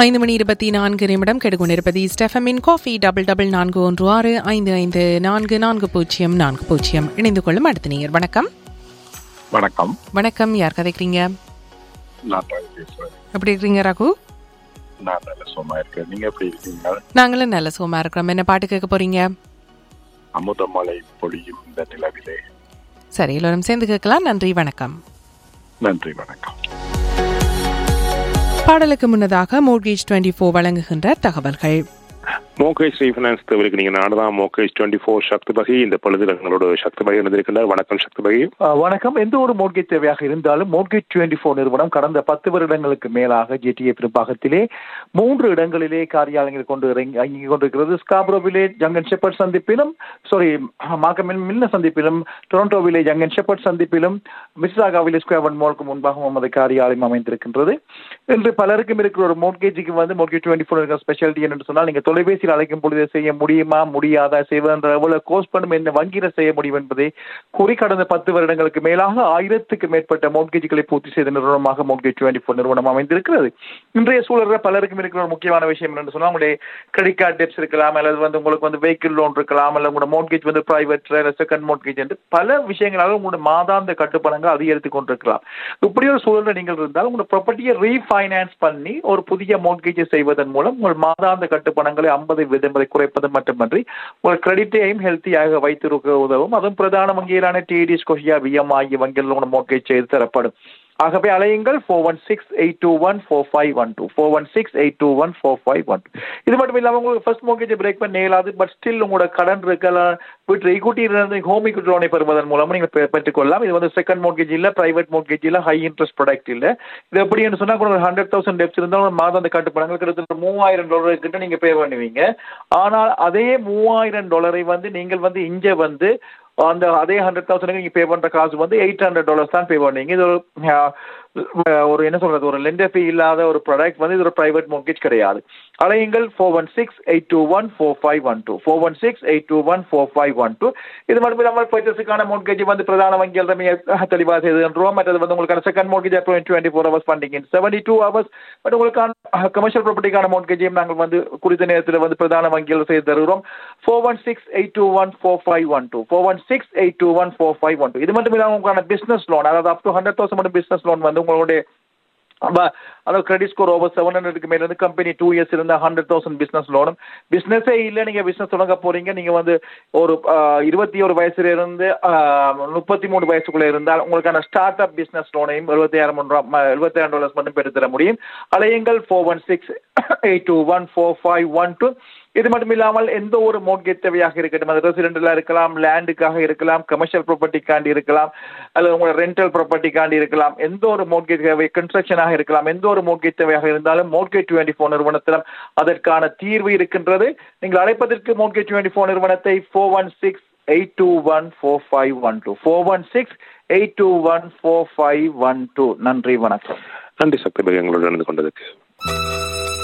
ஐந்து மணி இருபத்தி நான்கு நிமிடம் கெடுகொண்டிருப்பது ஸ்டெஃபமின் காஃபி டபுள் டபுள் நான்கு ஒன்று ஆறு ஐந்து ஐந்து நான்கு நான்கு பூஜ்ஜியம் நான்கு பூஜ்ஜியம் இணைந்து கொள்ளும் அடுத்த நேயர் வணக்கம் வணக்கம் வணக்கம் யார் கதைக்கிறீங்க நான் ரவி பேசுறேன் எப்படி இருக்கீங்க ரகு நான் நல்ல சும்மா இருக்கேன் நீங்க எப்படி இருக்கீங்க நாங்களும் நல்ல சுகமா இருக்கிறோம் என்ன பாட்டு கேட்க போறீங்க அமுதமலை பொழியும் இந்த நிலவிலே சரி எல்லோரும் சேர்ந்து கேட்கலாம் நன்றி வணக்கம் நன்றி வணக்கம் பாடலுக்கு முன்னதாக மோர்கேஜ் டுவெண்ட்டி ஃபோர் வழங்குகின்ற தகவல்கள் மோகேஷ் ரீஃபைனான்ஸ் தவிர்க்கு நீங்க நாடுதான் மோகேஷ் டுவெண்ட்டி ஃபோர் சக்தி பகி இந்த பொழுது எங்களோட சக்தி பகி இருந்திருக்கின்றார் வணக்கம் சக்தி பகி அஹ் வணக்கம் எந்த ஒரு மோட்கேஜ் தேவையாக இருந்தாலும் மோட்கேஜ் டுவெண்ட்டி ஃபோர் நிறுவனம் கடந்த பத்து வருடங்களுக்கு மேலாக ஜிடிஏ பெரும்பாகத்திலே மூன்று இடங்களிலே காரியாலயங்கள் கொண்டு இறங்கி இயங்கிக் கொண்டிருக்கிறது ஸ்காப்ரோ வில்லேஜ் ஜங்கன் ஷெப்பர்ட் சந்திப்பிலும் சாரி மாக்கமில் மில்ன சந்திப்பிலும் டொரண்டோ வில்லேஜ் ஜங்கன் ஷெப்பர்ட் சந்திப்பிலும் மிஸ்ஸாகா வில்லேஜ் ஸ்கொயர் மாலுக்கு முன்பாக நமது காரியாலயம் அமைந்திருக்கின்றது இன்று பலருக்கும் இருக்கிற ஒரு மோட்கேஜுக்கு வந்து மோட்கேஜ் டுவெண்ட்டி ஃபோர் இருக்கிற ஸ்பெஷாலிட்டி என்று சொன்னால் நீங்கள் தொலைபேசியில் அழைக்கும் பொழுது செய்ய முடியுமா முடியாதா செய்வதென்ற எவ்வளவு கோர்ஸ் பண்ணும் என்ன வங்கியில செய்ய முடியும் என்பதை கூறி கடந்த பத்து வருடங்களுக்கு மேலாக ஆயிரத்துக்கு மேற்பட்ட மோட்கேஜ்களை பூர்த்தி செய்த நிறுவனமாக மோட்கேஜ் டுவெண்ட்டி ஃபோர் நிறுவனம் அமைந்திருக்கிறது இன்றைய சூழலில் பலருக்கும் இருக்கிற ஒரு முக்கியமான விஷயம் என்னன்னு சொன்னால் உங்களுடைய கிரெடிட் கார்டு டெப்ஸ் இருக்கலாம் அல்லது வந்து உங்களுக்கு வந்து வெஹிக்கிள் லோன் இருக்கலாம் அல்லது உங்களோட மோட்கேஜ் வந்து பிரைவேட் செகண்ட் மோட்கேஜ் என்று பல விஷயங்களாக உங்களோட மாதாந்த கட்டுப்பணங்கள் அதிகரித்து கொண்டிருக்கலாம் இப்படி ஒரு சூழலில் நீங்கள் இருந்தால் உங்களோட ப்ராப்பர்ட்டியை ரீஃபைனான்ஸ் பண்ணி ஒரு புதிய மோட்கேஜை செய்வதன் மூலம் உங்கள் மாதாந்த கட்டுப்பணங்களை ஐம்பது வீதம் என்பதை குறைப்பது மட்டுமன்றி உங்கள் கிரெடிட்டையும் ஹெல்த்தியாக வைத்திருக்க உதவும் அதுவும் பிரதான வங்கியிலான டிடி ஸ்கோஷியா விஎம் ஆகிய வங்கியில் உங்கள் மோட்கேஜ் செய்து தரப்படும் ஆகவே அலையுங்கள் four one six eight two one four five one two four one six eight two one four five one two இது மட்டும் இல்லாமல் உங்களுக்கு ஃபர்ஸ்ட் மோர்கேஜை பிரேக் பண்ண இயலாது பட் ஸ்டில் உங்களோட கடன் இருக்கலாம் வீட்டு ஈக்குட்டி இருந்து ஹோம் ஈக்குட்டி லோனை பெறுவதன் மூலமும் நீங்கள் பெ- பெற்றுக்கொள்ளலாம் இது வந்து செகண்ட் மோர்கேஜ் இல்லை பிரைவேட் மோர்கேஜ் இல்லை ஹை இன்ட்ரெஸ்ட் ப்ராடக்ட் இல்லை இது எப்படின்னு சொன்னால் ஒரு ஹண்ட்ரட் தௌசண்ட் டெப்ஸ் இருந்தாலும் மாதம் அந்த கட்டுப்பணங்கள் கிட்டத்தட்ட மூவாயிரம் டாலர் கிட்ட நீங்கள் பே பண்ணுவீங்க ஆனால் அதே மூவாயிரம் டாலரை வந்து நீங்கள் வந்து இங்கே வந்து அந்த அதே ஹண்ட்ரட் தௌசண்ட் நீங்க பே பண்ற காசு வந்து எயிட் ஹண்ட்ரட் டாலர்ஸ் தான் பே பண்ணுவீங்க இது ஒரு அஹ், ஒரு என்ன சொல்றது ஒரு லெண்டர் ஃபீ இல்லாத ஒரு ப்ராடக்ட் வந்து இது ஒரு பிரைவேட் மோர்கேஜ் கிடையாது அலையுங்கள் four one six eight two one four five one two four one six eight two one four five one two இது மட்டும் இல்லாமல் பர்ச்சேஸுக்கான மோர்கேஜ் வந்து பிரதான வங்கிகள் தான் தெளிவாக செய்துன்றோம் மற்றது வந்து உங்களுக்கான second mortgage twenty four hours funding in seventy two hours but உங்களுக்கான கமர்ஷியல் ப்ராப்பர்ட்டிக்கான மோர்கேஜையும் நாங்கள் வந்து குறித்த நேரத்தில் வந்து பிரதான வங்கிகள் செய்து தருகிறோம் four one six eight two one four five one two four one six eight two one four five one two இது மட்டும் இல்லாமல் உங்களுக்கான பிஸ்னஸ் லோன் அதாவது அப் டு ஹண்ட்ரட் தௌசண்ட் மட்டும் பிஸ்னஸ் லோன் வந்து உங்களுடைய அப்ப அதாவது கிரெடிட் ஸ்கோர் ஓவர் செவன் ஹண்ட்ரட்க்கு மேல இருந்து கம்பெனி டூ இயர்ஸ் இருந்தா ஹண்ட்ரட் தௌசண்ட் பிசினஸ் லோனும் பிசினஸே இல்லை நீங்க பிசினஸ் தொடங்க போறீங்க நீங்க வந்து ஒரு ஆஹ், இருபத்தி ஒரு வயசுல இருந்து ஆஹ், முப்பத்தி மூணு வயசுக்குள்ள இருந்தால் உங்களுக்கான ஸ்டார்ட் அப் பிசினஸ் லோனையும் எழுபத்தாயிரம் எழுபத்தாயிரம் டாலர்ஸ் மட்டும் பெற்றுத்தர முடியும் அலையுங்கள் four one six eight two one four five one two இது மட்டும் இல்லாமல் எந்த ஒரு மோட்கேஜ் தேவையாக இருக்கட்டும் அது ரெசிடென்டலா இருக்கலாம் லேண்டுக்காக இருக்கலாம் கமர்ஷியல் ப்ராப்பர்ட்டிக்காண்டி இருக்கலாம் அல்லது உங்களோட ரெண்டல் ப்ராப்பர்ட்டிக்காண்டி இருக்கலாம் எந்த ஒரு மோட்கேஜ் தேவை கன்ஸ்ட்ரக்ஷனாக இருக்கலாம் எந்த ஒரு மோட்கேஜ் தேவையாக இருந்தாலும் மோட்கேஜ் டுவெண்ட்டி ஃபோர் நிறுவனத்திலும் அதற்கான தீர்வு இருக்கின்றது நீங்கள் அழைப்பதற்கு மோட்கேஜ் டுவெண்ட்டி ஃபோர் நிறுவனத்தை four one six eight two one four five one two four one six eight two one four five one two நன்றி வணக்கம் நன்றி சக்தி பகி எங்களோட நடந்து கொண்டதுக்கு